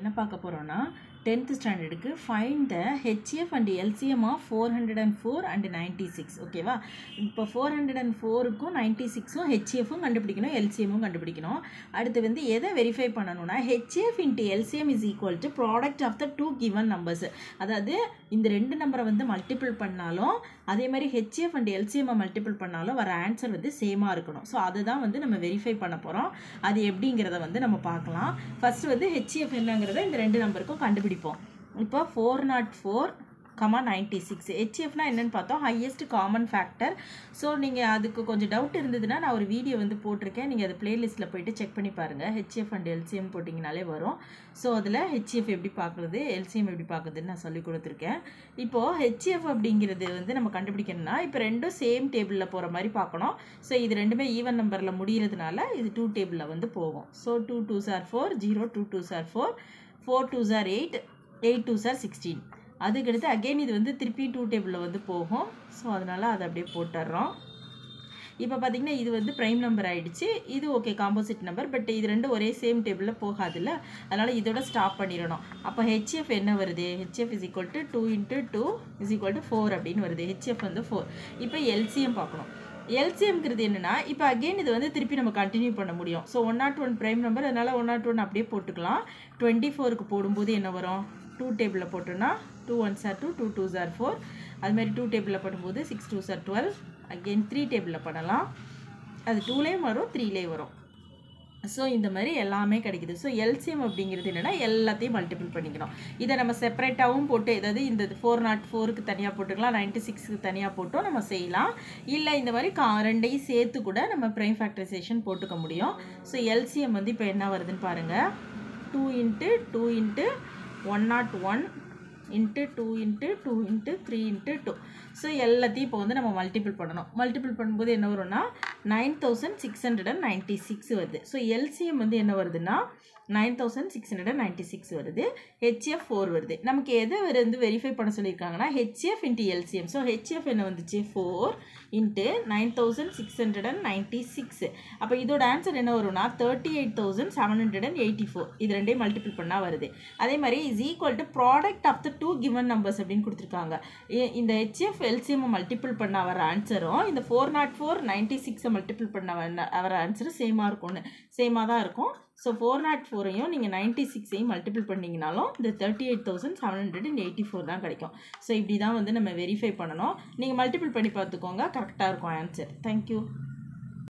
என்ன பார்க்க போகிறோன்னா டென்த் ஸ்டாண்டர்டுக்கு find the HF and LCM of four hundred and four and ninety six ஓகேவா இப்போ ஃபோர் ஹண்ட்ரட் அண்ட் ஃபோருக்கும் நைன்ட்டி சிக்ஸும் ஹெச்எஃப்பும் கண்டுபிடிக்கணும் எல்சிஎம்மும் கண்டுபிடிக்கணும் அடுத்து வந்து எதை வெரிஃபை பண்ணணும்னா HF into LCM is equal to product of the two given numbers அதாவது இந்த ரெண்டு நம்பரை வந்து மல்டிபிள் பண்ணாலும் அதே மாதிரி ஹெச்எஃப் அண்ட் எல்சிஎம்மை மல்டிபிள் பண்ணாலும் வர ஆன்சர் வந்து சேமாக இருக்கணும் ஸோ அதுதான் வந்து நம்ம வெரிஃபை பண்ண போகிறோம் அது எப்படிங்கிறத வந்து நம்ம பார்க்கலாம் ஃபஸ்ட்டு வந்து ஹெச்எஃப் என்னங்கிறத இந்த ரெண்டு நம்பருக்கும் கண்டுபிடிப்போம் இப்போ four nought four comma ninety six ஹெச்எஃப்னா என்னென்னு பார்த்தோம் ஹையஸ்ட் காமன் ஃபேக்டர் ஸோ நீங்கள் அதுக்கு கொஞ்சம் டவுட் இருந்ததுன்னா நான் ஒரு வீடியோ வந்து போட்டிருக்கேன் நீங்கள் அது பிளேலிஸ்ட்டில் போயிட்டு செக் பண்ணி பாருங்கள் ஹெச்எஃப் அண்ட் எல்சிஎம் போட்டிங்கனாலே வரும் ஸோ அதில் ஹெச்எஃப் எப்படி பார்க்குறது எல்சிஎம் எப்படி பார்க்குறதுன்னு நான் சொல்லி கொடுத்துருக்கேன் இப்போது ஹெச்எஃப் அப்படிங்கிறது வந்து நம்ம கண்டுபிடிக்கணும்னா இப்போ ரெண்டும் சேம் டேபிளில் போகிற மாதிரி பார்க்கணும் ஸோ இது ரெண்டுமே ஈவன் நம்பரில் முடிகிறதுனால இது டூ டேபிளில் வந்து போகும் so two two are four zero two two are four four two are eight eight two are sixteen அதுக்கடுத்து அகெயின் இது வந்து திருப்பி டூ டேபிளில் வந்து போகும் ஸோ அதனால் அதை அப்படியே போட்டுடுறோம் இப்போ பார்த்தீங்கன்னா இது வந்து ப்ரைம் நம்பர் ஆகிடுச்சு இது ஓகே காம்போசிட் நம்பர் பட் இது ரெண்டும் ஒரே சேம் டேபிளில் போகாதுல்ல அதனால் இதோட ஸ்டாப் பண்ணிடணும் அப்போ ஹெச்எஃப் என்ன வருது HF is equal to two into two is equal to four அப்படின்னு வருது ஹெச்எஃப் வந்து ஃபோர் இப்போ எல்சிஎம் பார்க்கணும் எல்சிஎம்ங்கிறது என்னென்னா இப்போ அகெயின் இது வந்து திருப்பி நம்ம கண்டினியூ பண்ண முடியும் so one nought one prime number அதனால் ஒன் நாட் ஒன் அப்படியே போட்டுக்கலாம் டுவெண்ட்டி ஃபோருக்கு போடும்போது என்ன வரும் டூ டேபிளில் போட்டோன்னா two one are two two two are four அதுமாதிரி டூ டேபிளில் பண்ணும்போது six two are twelve again three டேபிளில் பண்ணலாம் அது டூலேயும் வரும் த்ரீலேயும் வரும் ஸோ இந்த மாதிரி எல்லாமே கிடைக்குது ஸோ எல்சிஎம் அப்படிங்கிறது என்னென்னா எல்லாத்தையும் மல்டிபிள் பண்ணிக்கணும் இதை நம்ம செப்பரேட்டாகவும் போட்டு ஏதாவது இந்த ஃபோர் நாட் ஃபோருக்கு தனியாக போட்டுக்கலாம் நைன்ட்டி சிக்ஸுக்கு தனியாக போட்டும் நம்ம செய்யலாம் இல்லை இந்த மாதிரி கா ரெண்டையும் சேர்த்து கூட நம்ம ப்ரைம் ஃபேக்டரைசேஷன் போட்டுக்க முடியும் ஸோ எல்சிஎம் வந்து இப்போ என்ன வருதுன்னு பாருங்கள் two into two into one nought one into two into two into three into two so எல்லாத்தையும் இப்போ வந்து நம்ம மல்டிபிள் பண்ணணும் மல்டிபிள் பண்ணும்போது என்ன வரும்னா nine thousand six hundred and ninety six வருது ஸோ எல்சிஎம் வந்து என்ன வருதுன்னா nine thousand six hundred and ninety six வருது ஹெச்எஃப் ஃபோர் வருது நமக்கு எதை வந்து வெரிஃபை பண்ண சொல்லியிருக்காங்கன்னா HF into LCM so HF என்ன வந்துச்சு four into nine thousand six hundred and ninety six அப்போ இதோட ஆன்சர் என்ன வரும்னா thirty eight thousand seven hundred and eighty four இது ரெண்டையும் மல்டிபிள் பண்ணால் வருது அதே மாதிரி is equal to product of the two given numbers அப்படின்னு கொடுத்துருக்காங்க இந்த ஹெச்எஃப் எல்சிஎம் மல்டிபிள் பண்ண வர ஆன்சரும் இந்த ஃபோர் நாட் ஃபோர் நைன்ட்டி சிக்ஸை மல்டிபிள் பண்ண வர ஆன்சரும் சேமாக இருக்கும்னு சேமாக தான் இருக்கும் ஸோ ஃபோர் நாட் ஃபோரையும் நீங்கள் நைன்ட்டி சிக்ஸையும் மல்டிபிள் பண்ணிங்கனாலும் இந்த thirty eight thousand seven hundred and eighty four தான் கிடைக்கும் ஸோ இப்படி தான் வந்து நம்ம வெரிஃபை பண்ணணும் நீங்கள் மல்டிபிள் பண்ணி பார்த்துக்கோங்க கரெக்டாக இருக்கும் ஆன்சர் தேங்க்யூ